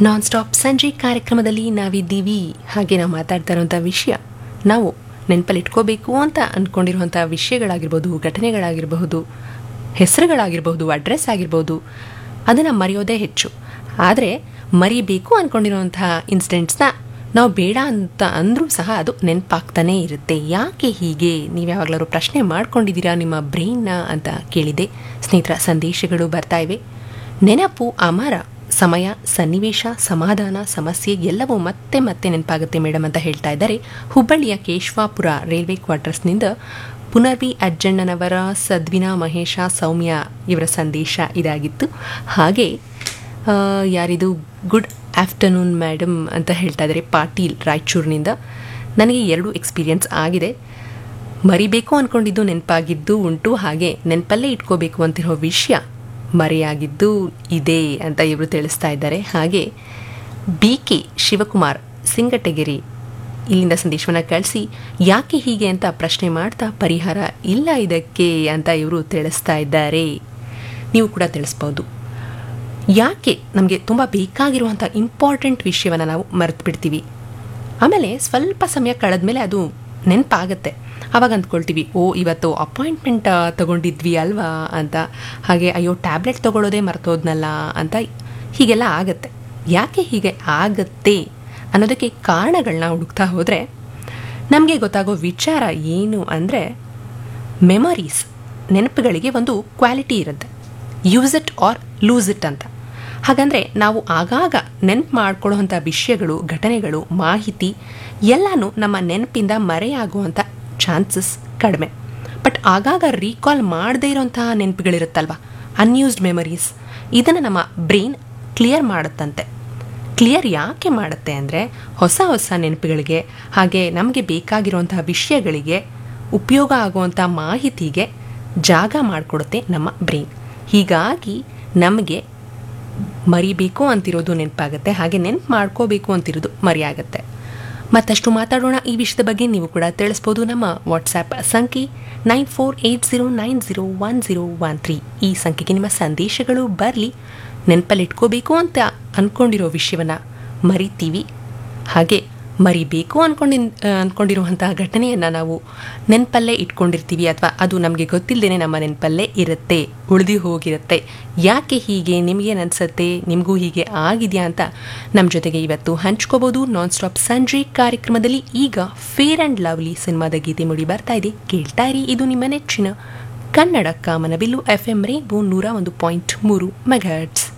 non stop ಸಂಜೆ ಕಾರ್ಯಕ್ರಮದಲ್ಲಿ ನಾವಿದ್ದೀವಿ ಹಾಗೆ ನಾವು ಮಾತಾಡ್ತಾ ಇರೋಂಥ ವಿಷಯ ನಾವು ನೆನಪಲ್ಲಿ ಇಟ್ಕೋಬೇಕು ಅಂತ ಅಂದ್ಕೊಂಡಿರುವಂಥ ವಿಷಯಗಳಾಗಿರ್ಬೋದು ಘಟನೆಗಳಾಗಿರಬಹುದು ಹೆಸರುಗಳಾಗಿರ್ಬೋದು ಅಡ್ರೆಸ್ ಆಗಿರ್ಬೋದು ಅದನ್ನು ಮರೆಯೋದೇ ಹೆಚ್ಚು ಆದರೆ ಮರಿಬೇಕು ಅಂದ್ಕೊಂಡಿರುವಂತಹ ಇನ್ಸಿಡೆಂಟ್ಸ್ನ ನಾವು ಬೇಡ ಅಂತ ಅಂದರೂ ಸಹ ಅದು ನೆನಪಾಗ್ತಾನೇ ಇರುತ್ತೆ ಯಾಕೆ ಹೀಗೆ ನೀವು ಯಾವಾಗಲಾದ್ರು ಪ್ರಶ್ನೆ ಮಾಡ್ಕೊಂಡಿದ್ದೀರಾ ನಿಮ್ಮ ಬ್ರೈನ್ನ ಅಂತ ಕೇಳಿದೆ ಸ್ನೇಹಿತರ ಸಂದೇಶಗಳು ಬರ್ತಾ ಇವೆ ನೆನಪು ಅಮರ ಸಮಯ ಸನ್ನಿವೇಶ ಸಮಾಧಾನ ಸಮಸ್ಯೆ ಎಲ್ಲವೂ ಮತ್ತೆ ಮತ್ತೆ ನೆನಪಾಗುತ್ತೆ ಮೇಡಮ್ ಅಂತ ಹೇಳ್ತಾ ಇದ್ದಾರೆ ಹುಬ್ಬಳ್ಳಿಯ ಕೇಶವಾಪುರ ರೈಲ್ವೆ ಕ್ವಾರ್ಟರ್ಸ್ನಿಂದ ಪುನರ್ವಿ ಅಜ್ಜಣ್ಣನವರ ಸದ್ವಿನಾ ಮಹೇಶ ಸೌಮ್ಯ ಇವರ ಸಂದೇಶ ಇದಾಗಿತ್ತು ಹಾಗೆ ಆ, ಯಾರಿದು ಗುಡ್ ಆಫ್ಟರ್ನೂನ್ ಮೇಡಮ್ ಅಂತ ಹೇಳ್ತಾ ಇದ್ದಾರೆ ಪಾಟೀಲ್ ರಾಯಚೂರಿನಿಂದ ನನಗೆ ಎರಡು ಎಕ್ಸ್ಪೀರಿಯನ್ಸ್ ಆಗಿದೆ ಮರಿಬೇಕು ಅಂದ್ಕೊಂಡಿದ್ದು ನೆನಪಾಗಿದ್ದು ಉಂಟು ಹಾಗೆ ನೆನಪಲ್ಲೇ ಇಟ್ಕೋಬೇಕು ಅಂತಿರೋ ವಿಷಯ ಮರೆಯಾಗಿದ್ದು ಇದೆ ಅಂತ ಇವರು ತಿಳಿಸ್ತಾ ಇದ್ದಾರೆ ಹಾಗೆ ಬಿ ಕೆ ಶಿವಕುಮಾರ್ ಸಿಂಗಟಗೆರೆ ಇಲ್ಲಿಂದ ಸಂದೇಶವನ್ನು ಕಳಿಸಿ ಯಾಕೆ ಹೀಗೆ ಅಂತ ಪ್ರಶ್ನೆ ಮಾಡ್ತಾ ಪರಿಹಾರ ಇಲ್ಲ ಇದಕ್ಕೆ ಅಂತ ಇವರು ತಿಳಿಸ್ತಾ ಇದ್ದಾರೆ ನೀವು ಕೂಡ ತಿಳಿಸ್ಬೋದು ಯಾಕೆ ನಮಗೆ ತುಂಬ ಬೇಕಾಗಿರುವಂಥ ಇಂಪಾರ್ಟೆಂಟ್ ವಿಷಯವನ್ನು ನಾವು ಮರೆತು ಬಿಡ್ತೀವಿ ಆಮೇಲೆ ಸ್ವಲ್ಪ ಸಮಯ ಕಳೆದ್ಮೇಲೆ ಅದು ನೆನಪಾಗತ್ತೆ ಆವಾಗ ಅಂದ್ಕೊಳ್ತೀವಿ ಓ ಇವತ್ತು ಅಪಾಯಿಂಟ್ಮೆಂಟ್ ತಗೊಂಡಿದ್ವಿ ಅಲ್ವಾ ಅಂತ ಹಾಗೆ ಅಯ್ಯೋ ಟ್ಯಾಬ್ಲೆಟ್ ತಗೊಳ್ಳೋದೇ ಮರ್ತೋದ್ನಲ್ಲ ಅಂತ ಹೀಗೆಲ್ಲ ಆಗತ್ತೆ ಯಾಕೆ ಹೀಗೆ ಆಗತ್ತೆ ಅನ್ನೋದಕ್ಕೆ ಕಾರಣಗಳನ್ನ ಹುಡುಕ್ತಾ ಹೋದರೆ ನಮಗೆ ಗೊತ್ತಾಗೋ ವಿಚಾರ ಏನು ಅಂದರೆ ಮೆಮರೀಸ್ ನೆನಪುಗಳಿಗೆ ಒಂದು ಕ್ವಾಲಿಟಿ ಇರುತ್ತೆ use it or lose it ಅಂತ ಹಾಗಂದರೆ ನಾವು ಆಗಾಗ ನೆನಪು ಮಾಡ್ಕೊಳ್ಳುವಂಥ ವಿಷಯಗಳು ಘಟನೆಗಳು ಮಾಹಿತಿ ಎಲ್ಲನೂ ನಮ್ಮ ನೆನಪಿಂದ ಮರೆಯಾಗುವಂಥ ಚಾನ್ಸಸ್ ಕಡಿಮೆ ಬಟ್ ಆಗಾಗ ರೀಕಾಲ್ ಮಾಡದೇ ಇರೋಂತಹ ನೆನಪುಗಳಿರುತ್ತಲ್ವ ಅನ್ಯೂಸ್ಡ್ ಮೆಮರೀಸ್ ಇದನ್ನು ನಮ್ಮ ಬ್ರೈನ್ ಕ್ಲಿಯರ್ ಮಾಡುತ್ತಂತೆ ಕ್ಲಿಯರ್ ಯಾಕೆ ಮಾಡುತ್ತೆ ಅಂದರೆ ಹೊಸ ಹೊಸ ನೆನಪುಗಳಿಗೆ ಹಾಗೆ ನಮಗೆ ಬೇಕಾಗಿರುವಂತಹ ವಿಷಯಗಳಿಗೆ ಉಪಯೋಗ ಆಗುವಂಥ ಮಾಹಿತಿಗೆ ಜಾಗ ಮಾಡಿಕೊಡುತ್ತೆ ನಮ್ಮ ಬ್ರೈನ್ ಹೀಗಾಗಿ ನಮಗೆ ಮರಿಬೇಕು ಅಂತಿರೋದು ನೆನಪಾಗುತ್ತೆ ಹಾಗೆ ನೆನಪು ಮಾಡ್ಕೋಬೇಕು ಅಂತಿರೋದು ಮರೆಯಾಗುತ್ತೆ ಮತ್ತಷ್ಟು ಮಾತಾಡೋಣ ಈ ವಿಷಯದ ಬಗ್ಗೆ ನೀವು ಕೂಡ ತಿಳಿಸ್ಬೋದು ನಮ್ಮ ವಾಟ್ಸ್ಆ್ಯಪ್ ಸಂಖ್ಯೆ nine four eight zero nine zero one zero one three ಈ ಸಂಖ್ಯೆಗೆ ನಿಮ್ಮ ಸಂದೇಶಗಳು ಬರಲಿ ನೆನಪಲ್ಲಿ ಇಟ್ಕೋಬೇಕು ಅಂತ ಅಂದ್ಕೊಂಡಿರೋ ವಿಷಯವನ್ನು ಮರಿತೀವಿ ಹಾಗೆ ಮರಿಬೇಕು ಅಂದ್ಕೊಂಡಿ ಅಂದ್ಕೊಂಡಿರುವಂತಹ ಘಟನೆಯನ್ನು ನಾವು ನೆನಪಲ್ಲೇ ಇಟ್ಕೊಂಡಿರ್ತೀವಿ ಅಥವಾ ಅದು ನಮಗೆ ಗೊತ್ತಿಲ್ಲದೇ ನಮ್ಮ ನೆನಪಲ್ಲೇ ಇರುತ್ತೆ ಉಳಿದು ಹೋಗಿರುತ್ತೆ ಯಾಕೆ ಹೀಗೆ ನಿಮಗೇನು ಅನಿಸುತ್ತೆ ನಿಮಗೂ ಹೀಗೆ ಆಗಿದೆಯಾ ಅಂತ ನಮ್ಮ ಜೊತೆಗೆ ಇವತ್ತು ಹಂಚ್ಕೋಬೋದು ನಾನ್ ಸ್ಟಾಪ್ ಸಂಜೆ ಕಾರ್ಯಕ್ರಮದಲ್ಲಿ ಈಗ ಫೇರ್ ಆ್ಯಂಡ್ ಲವ್ಲಿ ಸಿನಿಮಾದ ಗೀತೆ ಮುಡಿ ಬರ್ತಾ ಇದೆ ಕೇಳ್ತಾ ಇರಿ ಇದು ನಿಮ್ಮ ನೆಚ್ಚಿನ ಕನ್ನಡ ಕಾಮನಬಿಲ್ಲು ಎಫ್ ಎಂ ರೇಬು ನೂರ ಒಂದು ಪಾಯಿಂಟ್ ಮೂರು ಮೆಗಾಟ್ಸ್